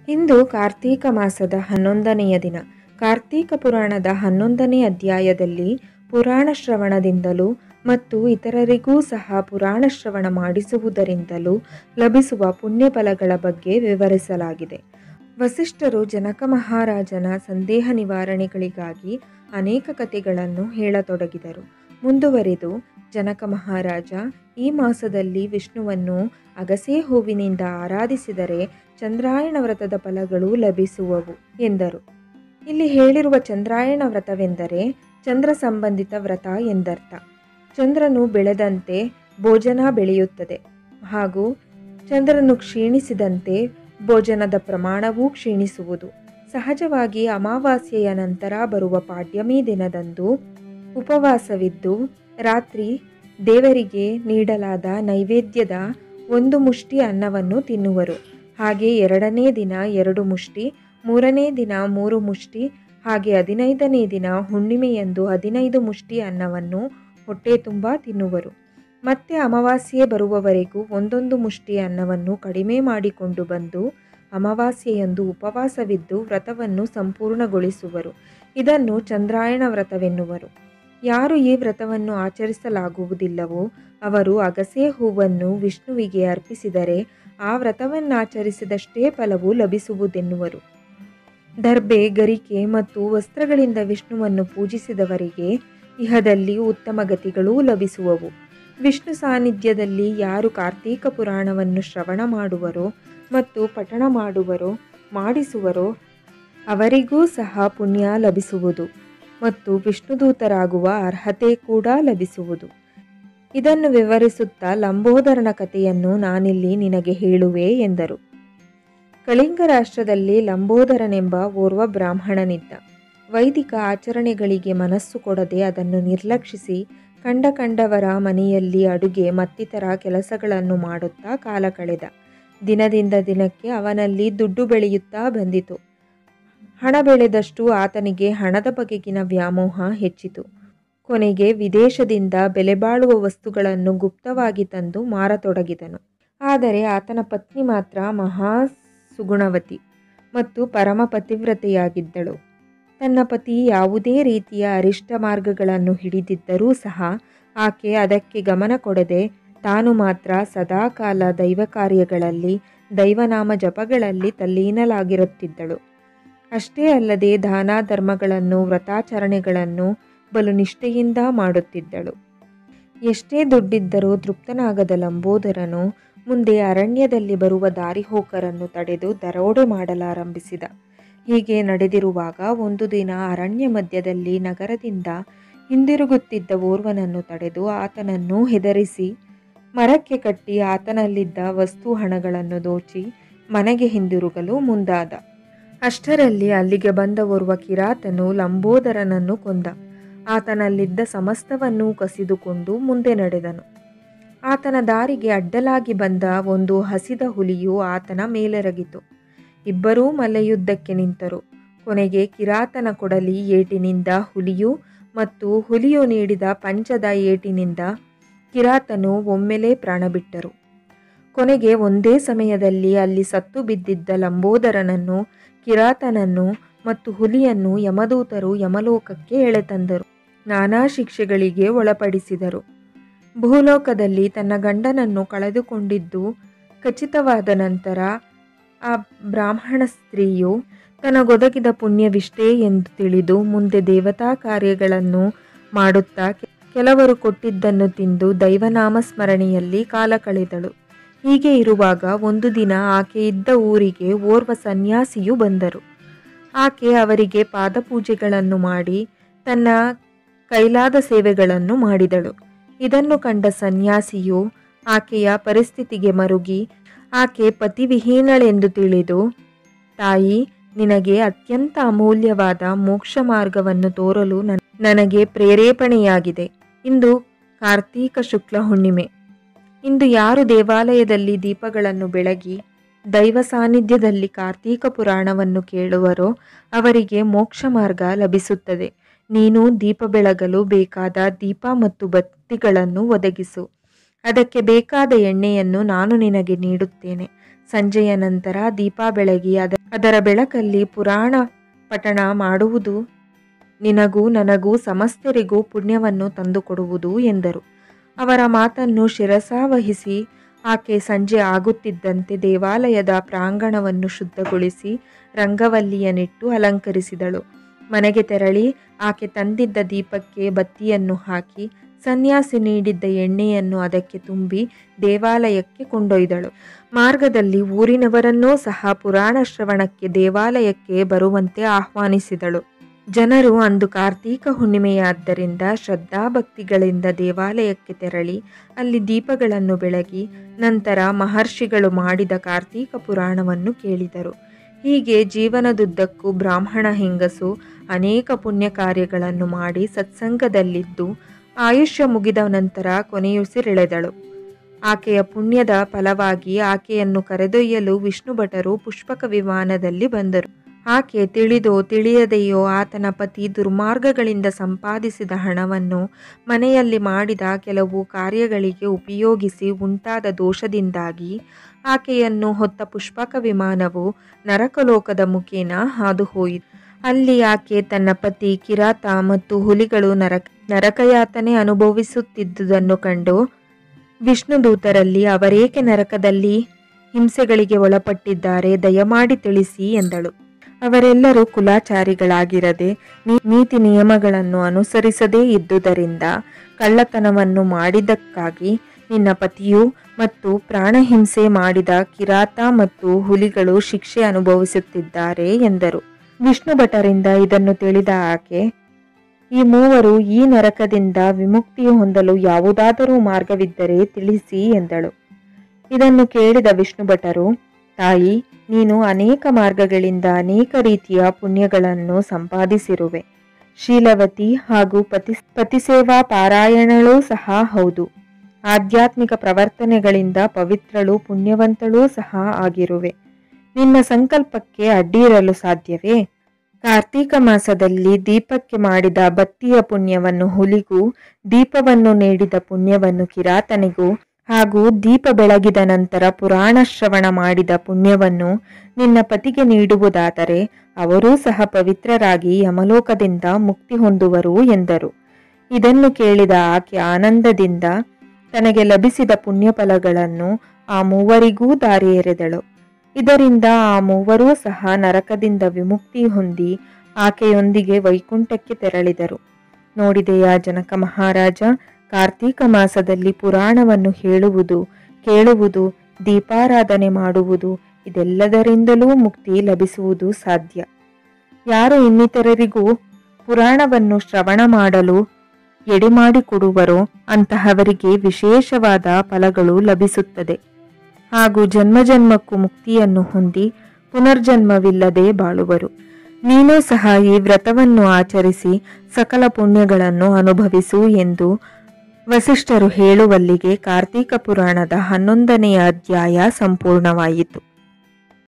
ಇಂದು ಕಾರ್ತೀಕ ಮಾಸದ ಹನ್ನೊಂದನೆಯ ದಿನ ಕಾರ್ತೀಕ ಪುರಾಣದ ಹನ್ನೊಂದನೇ ಅಧ್ಯಾಯದಲ್ಲಿ ಪುರಾಣ ಶ್ರವಣದಿಂದಲೂ ಮತ್ತು ಇತರರಿಗೂ ಸಹ ಪುರಾಣ ಶ್ರವಣ ಮಾಡಿಸುವುದರಿಂದಲೂ ಲಭಿಸುವ ಪುಣ್ಯ ಫಲಗಳ ಬಗ್ಗೆ ವಿವರಿಸಲಾಗಿದೆ ವಸಿಷ್ಠರು ಜನಕ ಮಹಾರಾಜನ ಸಂದೇಹ ನಿವಾರಣೆಗಳಿಗಾಗಿ ಅನೇಕ ಕಥೆಗಳನ್ನು ಹೇಳತೊಡಗಿದರು ಮುಂದುವರೆದು ಜನಕ ಮಹಾರಾಜ ಈ ಮಾಸದಲ್ಲಿ ವಿಷ್ಣುವನ್ನು ಅಗಸೆ ಹೂವಿನಿಂದ ಆರಾಧಿಸಿದರೆ ಚಂದ್ರಾಯಣ ವ್ರತದ ಫಲಗಳು ಲಭಿಸುವವು ಎಂದರು ಇಲ್ಲಿ ಹೇಳಿರುವ ಚಂದ್ರಾಯಣ ವ್ರತವೆಂದರೆ ಚಂದ್ರ ಸಂಬಂಧಿತ ವ್ರತ ಎಂದರ್ಥ ಚಂದ್ರನು ಬೆಳೆದಂತೆ ಭೋಜನ ಬೆಳೆಯುತ್ತದೆ ಹಾಗೂ ಚಂದ್ರನು ಕ್ಷೀಣಿಸಿದಂತೆ ಭೋಜನದ ಪ್ರಮಾಣವೂ ಕ್ಷೀಣಿಸುವುದು ಸಹಜವಾಗಿ ಅಮಾವಾಸ್ಯೆಯ ನಂತರ ಬರುವ ಪಾಡ್ಯಮಿ ದಿನದಂದು ಉಪವಾಸವಿದ್ದು ರಾತ್ರಿ ದೇವರಿಗೆ ನೀಡಲಾದ ನೈವೇದ್ಯದ ಒಂದು ಮುಷ್ಟಿ ಅನ್ನವನ್ನು ತಿನ್ನುವರು ಹಾಗೆ ಎರಡನೇ ದಿನ ಎರಡು ಮುಷ್ಟಿ ಮೂರನೇ ದಿನ ಮೂರು ಮುಷ್ಟಿ ಹಾಗೆ ಹದಿನೈದನೇ ದಿನ ಹುಣ್ಣಿಮೆಯಂದು ಹದಿನೈದು ಮುಷ್ಟಿ ಅನ್ನವನ್ನು ಹೊಟ್ಟೆ ತುಂಬ ತಿನ್ನುವರು ಮತ್ತೆ ಅಮಾವಾಸ್ಯೆ ಬರುವವರೆಗೂ ಒಂದೊಂದು ಮುಷ್ಟಿ ಅನ್ನವನ್ನು ಕಡಿಮೆ ಮಾಡಿಕೊಂಡು ಬಂದು ಅಮಾವಾಸ್ಯೆಯಂದು ಉಪವಾಸವಿದ್ದು ವ್ರತವನ್ನು ಸಂಪೂರ್ಣಗೊಳಿಸುವರು ಇದನ್ನು ಚಂದ್ರಾಯಣ ವ್ರತವೆನ್ನುವರು ಯಾರು ಈ ವ್ರತವನ್ನು ಆಚರಿಸಲಾಗುವುದಿಲ್ಲವೋ ಅವರು ಅಗಸೆ ಹೂವನ್ನು ವಿಷ್ಣುವಿಗೆ ಅರ್ಪಿಸಿದರೆ ಆ ವ್ರತವನ್ನಾಚರಿಸಿದಷ್ಟೇ ಫಲವು ಲಭಿಸುವುದೆನ್ನುವರು ದರ್ಬೆ ಗರಿಕೆ ಮತ್ತು ವಸ್ತ್ರಗಳಿಂದ ವಿಷ್ಣುವನ್ನು ಪೂಜಿಸಿದವರಿಗೆ ಇಹದಲ್ಲಿ ಉತ್ತಮ ಗತಿಗಳೂ ಲಭಿಸುವವು ವಿಷ್ಣು ಸಾನ್ನಿಧ್ಯದಲ್ಲಿ ಯಾರು ಕಾರ್ತೀಕ ಪುರಾಣವನ್ನು ಶ್ರವಣ ಮಾಡುವರೋ ಮತ್ತು ಪಠಣ ಮಾಡುವರೋ ಮಾಡಿಸುವರೋ ಅವರಿಗೂ ಸಹ ಪುಣ್ಯ ಲಭಿಸುವುದು ಮತ್ತು ವಿಷ್ಣುದೂತರಾಗುವ ಅರ್ಹತೆ ಕೂಡ ಲಭಿಸುವುದು ಇದನ್ನು ವಿವರಿಸುತ್ತಾ ಲಂಬೋದರನ ಕಥೆಯನ್ನು ನಾನಿಲ್ಲಿ ನಿನಗೆ ಹೇಳುವೆ ಎಂದರು ಕಳಿಂಗ ರಾಷ್ಟ್ರದಲ್ಲಿ ಲಂಬೋದರನೆಂಬ ಓರ್ವ ಬ್ರಾಹ್ಮಣನಿದ್ದ ವೈದಿಕ ಆಚರಣೆಗಳಿಗೆ ಮನಸ್ಸು ಕೊಡದೆ ಅದನ್ನು ನಿರ್ಲಕ್ಷಿಸಿ ಕಂಡ ಕಂಡವರ ಮನೆಯಲ್ಲಿ ಅಡುಗೆ ಮತ್ತಿತರ ಕೆಲಸಗಳನ್ನು ಮಾಡುತ್ತಾ ಕಾಲ ಕಳೆದ ದಿನದಿಂದ ದಿನಕ್ಕೆ ಅವನಲ್ಲಿ ದುಡ್ಡು ಬೆಳೆಯುತ್ತಾ ಬಂದಿತು ಹಣ ಬೆಳೆದಷ್ಟು ಆತನಿಗೆ ಹಣದ ಬಗೆಗಿನ ವ್ಯಾಮೋಹ ಹೆಚ್ಚಿತು ಕೊನೆಗೆ ವಿದೇಶದಿಂದ ಬೆಲೆಬಾಳುವ ವಸ್ತುಗಳನ್ನು ಗುಪ್ತವಾಗಿ ತಂದು ಮಾರತೊಡಗಿದನು ಆದರೆ ಆತನ ಪತ್ನಿ ಮಾತ್ರ ಮಹಾ ಸುಗುಣವತಿ ಮತ್ತು ಪರಮ ಪತಿವ್ರತೆಯಾಗಿದ್ದಳು ತನ್ನ ಪತಿ ಯಾವುದೇ ರೀತಿಯ ಅರಿಷ್ಟ ಮಾರ್ಗಗಳನ್ನು ಹಿಡಿದಿದ್ದರೂ ಸಹ ಆಕೆ ಅದಕ್ಕೆ ಗಮನ ಕೊಡದೆ ತಾನು ಮಾತ್ರ ಸದಾಕಾಲ ದೈವ ಕಾರ್ಯಗಳಲ್ಲಿ ದೈವನಾಮ ಜಪಗಳಲ್ಲಿ ತಲ್ಲೀನಲಾಗಿರುತ್ತಿದ್ದಳು ಅಷ್ಟೇ ಅಲ್ಲದೆ ದಾನ ಧರ್ಮಗಳನ್ನು ವ್ರತಾಚರಣೆಗಳನ್ನು ಬಲು ನಿಷ್ಠೆಯಿಂದ ಮಾಡುತ್ತಿದ್ದಳು ಎಷ್ಟೇ ದುಡ್ಡಿದ್ದರೂ ತೃಪ್ತನಾಗದ ಲಂಬೋದರನು ಮುಂದೆ ಅರಣ್ಯದಲ್ಲಿ ಬರುವ ದಾರಿಹೋಕರನ್ನು ತಡೆದು ದರೋಡೆ ಮಾಡಲಾರಂಭಿಸಿದ ಹೀಗೆ ನಡೆದಿರುವಾಗ ಒಂದು ದಿನ ಅರಣ್ಯ ಮಧ್ಯದಲ್ಲಿ ನಗರದಿಂದ ಹಿಂದಿರುಗುತ್ತಿದ್ದ ಓರ್ವನನ್ನು ತಡೆದು ಆತನನ್ನು ಹೆದರಿಸಿ ಮರಕ್ಕೆ ಕಟ್ಟಿ ಆತನಲ್ಲಿದ್ದ ವಸ್ತು ಹಣಗಳನ್ನು ದೋಚಿ ಮನೆಗೆ ಹಿಂದಿರುಗಲು ಮುಂದಾದ ಅಷ್ಟರಲ್ಲಿ ಅಲ್ಲಿಗೆ ಬಂದ ಓರ್ವ ಕಿರಾತನು ಲಂಬೋದರನನ್ನು ಕೊಂದ ಆತನಲ್ಲಿದ್ದ ಸಮಸ್ತವನ್ನೂ ಕಸಿದುಕೊಂಡು ಮುಂದೆ ನಡೆದನು ಆತನ ದಾರಿಗೆ ಅಡ್ಡಲಾಗಿ ಬಂದ ಒಂದು ಹಸಿದ ಹುಲಿಯು ಆತನ ಮೇಲೆರಗಿತು ಇಬ್ಬರೂ ಮಲ್ಲಯುದ್ಧಕ್ಕೆ ನಿಂತರು ಕೊನೆಗೆ ಕಿರಾತನ ಕೊಡಲಿ ಏಟಿನಿಂದ ಹುಲಿಯು ಮತ್ತು ಹುಲಿಯು ನೀಡಿದ ಪಂಚದ ಏಟಿನಿಂದ ಕಿರಾತನು ಒಮ್ಮೆಲೇ ಪ್ರಾಣಬಿಟ್ಟರು ಕೊನೆಗೆ ಒಂದೇ ಸಮಯದಲ್ಲಿ ಅಲ್ಲಿ ಸತ್ತು ಬಿದ್ದಿದ್ದ ಲಂಬೋದರನನ್ನು ಕಿರಾತನನ್ನು ಮತ್ತು ಹುಲಿಯನ್ನು ಯಮದೂತರು ಯಮಲೋಕಕ್ಕೆ ಎಳೆತಂದರು ನಾನಾ ಶಿಕ್ಷೆಗಳಿಗೆ ಒಳಪಡಿಸಿದರು ಭೂಲೋಕದಲ್ಲಿ ತನ್ನ ಗಂಡನನ್ನು ಕಳೆದುಕೊಂಡಿದ್ದು ಖಚಿತವಾದ ನಂತರ ಆ ಬ್ರಾಹ್ಮಣ ಸ್ತ್ರೀಯು ತನಗೊದಗಿದ ಪುಣ್ಯವಿಷ್ಟೇ ಎಂದು ತಿಳಿದು ಮುಂದೆ ದೇವತಾ ಕಾರ್ಯಗಳನ್ನು ಮಾಡುತ್ತಾ ಕೆಲವರು ಕೊಟ್ಟಿದ್ದನ್ನು ತಿಂದು ದೈವನಾಮ ಸ್ಮರಣೆಯಲ್ಲಿ ಕಾಲ ಕಳೆದಳು ಹೀಗೆ ಇರುವಾಗ ಒಂದು ದಿನ ಆಕೆ ಇದ್ದ ಊರಿಗೆ ಓರ್ವ ಸನ್ಯಾಸಿಯು ಬಂದರು ಆಕೆ ಅವರಿಗೆ ಪಾದಪೂಜೆಗಳನ್ನು ಮಾಡಿ ತನ್ನ ಕೈಲಾದ ಸೇವೆಗಳನ್ನು ಮಾಡಿದಳು ಇದನ್ನು ಕಂಡ ಸನ್ಯಾಸಿಯು ಆಕೆಯ ಪರಿಸ್ಥಿತಿಗೆ ಮರುಗಿ ಆಕೆ ಪತಿವಿಹೀನಳೆಂದು ತಿಳಿದು ತಾಯಿ ನಿನಗೆ ಅತ್ಯಂತ ಅಮೂಲ್ಯವಾದ ಮೋಕ್ಷ ಮಾರ್ಗವನ್ನು ತೋರಲು ನನಗೆ ಪ್ರೇರೇಪಣೆಯಾಗಿದೆ ಇಂದು ಕಾರ್ತೀಕ ಶುಕ್ಲ ಹುಣ್ಣಿಮೆ ಇಂದು ಯಾರು ದೇವಾಲಯದಲ್ಲಿ ದೀಪಗಳನ್ನು ಬೆಳಗಿ ದೈವ ಸಾನ್ನಿಧ್ಯದಲ್ಲಿ ಕಾರ್ತೀಕ ಪುರಾಣವನ್ನು ಕೇಳುವರೋ ಅವರಿಗೆ ಮೋಕ್ಷ ಮಾರ್ಗ ಲಭಿಸುತ್ತದೆ ನೀನು ದೀಪ ಬೆಳಗಲು ಬೇಕಾದ ದೀಪ ಮತ್ತು ಬತ್ತಿಗಳನ್ನು ಒದಗಿಸು ಅದಕ್ಕೆ ಬೇಕಾದ ಎಣ್ಣೆಯನ್ನು ನಾನು ನಿನಗೆ ನೀಡುತ್ತೇನೆ ಸಂಜೆಯ ನಂತರ ದೀಪ ಬೆಳಗಿ ಅದ ಅದರ ಬೆಳಕಲ್ಲಿ ಪುರಾಣ ಪಠಣ ಮಾಡುವುದು ನಿನಗೂ ನನಗೂ ಸಮಸ್ತರಿಗೂ ಪುಣ್ಯವನ್ನು ತಂದುಕೊಡುವುದು ಎಂದರು ಅವರ ಮಾತನ್ನು ಶಿರಸಾವಹಿಸಿ ಆಕೆ ಸಂಜೆ ಆಗುತ್ತಿದ್ದಂತೆ ದೇವಾಲಯದ ಪ್ರಾಂಗಣವನ್ನು ಶುದ್ಧಗೊಳಿಸಿ ರಂಗವಲ್ಲಿಯನ್ನಿಟ್ಟು ಅಲಂಕರಿಸಿದಳು ಮನೆಗೆ ತೆರಳಿ ಆಕೆ ತಂದಿದ್ದ ದೀಪಕ್ಕೆ ಬತ್ತಿಯನ್ನು ಹಾಕಿ ಸನ್ಯಾಸಿ ನೀಡಿದ್ದ ಎಣ್ಣೆಯನ್ನು ಅದಕ್ಕೆ ತುಂಬಿ ದೇವಾಲಯಕ್ಕೆ ಕೊಂಡೊಯ್ದಳು ಮಾರ್ಗದಲ್ಲಿ ಊರಿನವರನ್ನೂ ಸಹ ಪುರಾಣ ಶ್ರವಣಕ್ಕೆ ದೇವಾಲಯಕ್ಕೆ ಬರುವಂತೆ ಆಹ್ವಾನಿಸಿದಳು ಜನರು ಅಂದು ಕಾರ್ತೀಕ ಹುಣ್ಣಿಮೆಯಾದ್ದರಿಂದ ಶ್ರದ್ಧಾಭಕ್ತಿಗಳಿಂದ ದೇವಾಲಯಕ್ಕೆ ತೆರಳಿ ಅಲ್ಲಿ ದೀಪಗಳನ್ನು ಬೆಳಗಿ ನಂತರ ಮಹರ್ಷಿಗಳು ಮಾಡಿದ ಕಾರ್ತೀಕ ಪುರಾಣವನ್ನು ಕೇಳಿದರು ಹೀಗೆ ಜೀವನದುದ್ದಕ್ಕೂ ಬ್ರಾಹ್ಮಣ ಹೆಂಗಸು ಅನೇಕ ಪುಣ್ಯ ಕಾರ್ಯಗಳನ್ನು ಮಾಡಿ ಸತ್ಸಂಗದಲ್ಲಿದ್ದು ಆಯುಷ್ಯ ಮುಗಿದ ನಂತರ ಕೊನೆಯುಸಿರೆಳೆದಳು ಆಕೆಯ ಪುಣ್ಯದ ಫಲವಾಗಿ ಆಕೆಯನ್ನು ಕರೆದೊಯ್ಯಲು ವಿಷ್ಣು ಭಟರು ಪುಷ್ಪಕ ವಿಮಾನದಲ್ಲಿ ಬಂದರು ಆಕೆ ತಿಳಿದೋ ತಿಳಿಯದೆಯೋ ಆತನ ಪತಿ ದುರ್ಮಾರ್ಗಗಳಿಂದ ಸಂಪಾದಿಸಿದ ಹಣವನ್ನು ಮನೆಯಲ್ಲಿ ಮಾಡಿದ ಕೆಲವು ಕಾರ್ಯಗಳಿಗೆ ಉಪಯೋಗಿಸಿ ಉಂಟಾದ ದೋಷದಿಂದಾಗಿ ಆಕೆಯನ್ನು ಹೊತ್ತ ಪುಷ್ಪಕ ವಿಮಾನವು ನರಕಲೋಕದ ಮುಖೇನ ಹಾದು ಹೋಯಿತು ಅಲ್ಲಿ ಆಕೆ ತನ್ನ ಪತಿ ಕಿರಾತ ಮತ್ತು ಹುಲಿಗಳು ನರಕ ನರಕಯಾತನೆ ಅನುಭವಿಸುತ್ತಿದ್ದುದನ್ನು ಕಂಡು ವಿಷ್ಣುದೂತರಲ್ಲಿ ಅವರೇಕೆ ನರಕದಲ್ಲಿ ಹಿಂಸೆಗಳಿಗೆ ಒಳಪಟ್ಟಿದ್ದಾರೆ ದಯಮಾಡಿ ತಿಳಿಸಿ ಎಂದಳು ಅವರೆಲ್ಲರೂ ಕುಲಾಚಾರಿಗಳಾಗಿರದೆ ನೀತಿ ನಿಯಮಗಳನ್ನು ಅನುಸರಿಸದೇ ಇದ್ದುದರಿಂದ ಕಳ್ಳತನವನ್ನು ಮಾಡಿದ್ದಕ್ಕಾಗಿ ನಿನ್ನ ಪತಿಯು ಮತ್ತು ಪ್ರಾಣಹಿಂಸೆ ಮಾಡಿದ ಕಿರಾತ ಮತ್ತು ಹುಲಿಗಳು ಶಿಕ್ಷೆ ಅನುಭವಿಸುತ್ತಿದ್ದಾರೆ ಎಂದರು ವಿಷ್ಣು ಭಟರಿಂದ ಇದನ್ನು ತಿಳಿದ ಆಕೆ ಈ ಮೂವರು ಈ ನರಕದಿಂದ ವಿಮುಕ್ತಿ ಹೊಂದಲು ಯಾವುದಾದರೂ ಮಾರ್ಗವಿದ್ದರೆ ತಿಳಿಸಿ ಎಂದಳು ಇದನ್ನು ಕೇಳಿದ ವಿಷ್ಣು ಭಟರು ತಾಯಿ ನೀನು ಅನೇಕ ಮಾರ್ಗಗಳಿಂದ ಅನೇಕ ರೀತಿಯ ಪುಣ್ಯಗಳನ್ನು ಸಂಪಾದಿಸಿರುವೆ ಶೀಲವತಿ ಹಾಗೂ ಪತಿ ಪತಿಸೇವಾ ಪಾರಾಯಣಳೂ ಸಹ ಹೌದು ಆಧ್ಯಾತ್ಮಿಕ ಪ್ರವರ್ತನೆಗಳಿಂದ ಪವಿತ್ರಳು ಪುಣ್ಯವಂತಳೂ ಸಹ ಆಗಿರುವೆ ನಿನ್ನ ಸಂಕಲ್ಪಕ್ಕೆ ಅಡ್ಡಿಯಿರಲು ಸಾಧ್ಯವೇ ಕಾರ್ತೀಕ ಮಾಸದಲ್ಲಿ ದೀಪಕ್ಕೆ ಮಾಡಿದ ಬತ್ತಿಯ ಪುಣ್ಯವನ್ನು ಹುಲಿಗೂ ದೀಪವನ್ನು ನೀಡಿದ ಪುಣ್ಯವನ್ನು ಕಿರಾತನಿಗೂ ಹಾಗೂ ದೀಪ ಬೆಳಗಿದ ನಂತರ ಪುರಾಣ ಶ್ರವಣ ಮಾಡಿದ ಪುಣ್ಯವನ್ನು ನಿನ್ನ ಪತಿಗೆ ನೀಡುವುದಾದರೆ ಅವರೂ ಸಹ ಪವಿತ್ರರಾಗಿ ಯಮಲೋಕದಿಂದ ಮುಕ್ತಿ ಹೊಂದುವರು ಎಂದರು ಇದನ್ನು ಕೇಳಿದ ಆಕೆ ಆನಂದದಿಂದ ತನಗೆ ಲಭಿಸಿದ ಪುಣ್ಯಫಲಗಳನ್ನು ಆ ಮೂವರಿಗೂ ದಾರಿ ಎರೆದಳು ಇದರಿಂದ ಆ ಮೂವರೂ ಸಹ ನರಕದಿಂದ ವಿಮುಕ್ತಿ ಹೊಂದಿ ಆಕೆಯೊಂದಿಗೆ ವೈಕುಂಠಕ್ಕೆ ತೆರಳಿದರು ನೋಡಿದೆಯಾ ಜನಕ ಮಹಾರಾಜ ಕಾರ್ತೀಕ ಮಾಸದಲ್ಲಿ ಪುರಾಣವನ್ನು ಹೇಳುವುದು ಕೇಳುವುದು ದೀಪಾರಾಧನೆ ಮಾಡುವುದು ಇದೆಲ್ಲದರಿಂದಲೂ ಮುಕ್ತಿ ಲಭಿಸುವುದು ಸಾಧ್ಯ ಯಾರು ಇನ್ನಿತರರಿಗೂ ಪುರಾಣವನ್ನು ಶ್ರವಣ ಮಾಡಲು ಎಡೆಮಾಡಿಕೊಡುವರೋ ಅಂತಹವರಿಗೆ ವಿಶೇಷವಾದ ಫಲಗಳು ಲಭಿಸುತ್ತದೆ ಹಾಗೂ ಜನ್ಮಜನ್ಮಕ್ಕೂ ಮುಕ್ತಿಯನ್ನು ಹೊಂದಿ ಪುನರ್ಜನ್ಮವಿಲ್ಲದೆ ಬಾಳುವರು ನೀನೂ ಸಹ ಈ ವ್ರತವನ್ನು ಆಚರಿಸಿ ಸಕಲ ಪುಣ್ಯಗಳನ್ನು ಅನುಭವಿಸು ಎಂದು ವಸಿಷ್ಠರು ಹೇಳುವಲ್ಲಿಗೆ ಕಾರ್ತೀಕ ಪುರಾಣದ ಹನ್ನೊಂದನೆಯ ಅಧ್ಯಾಯ ಸಂಪೂರ್ಣವಾಯಿತು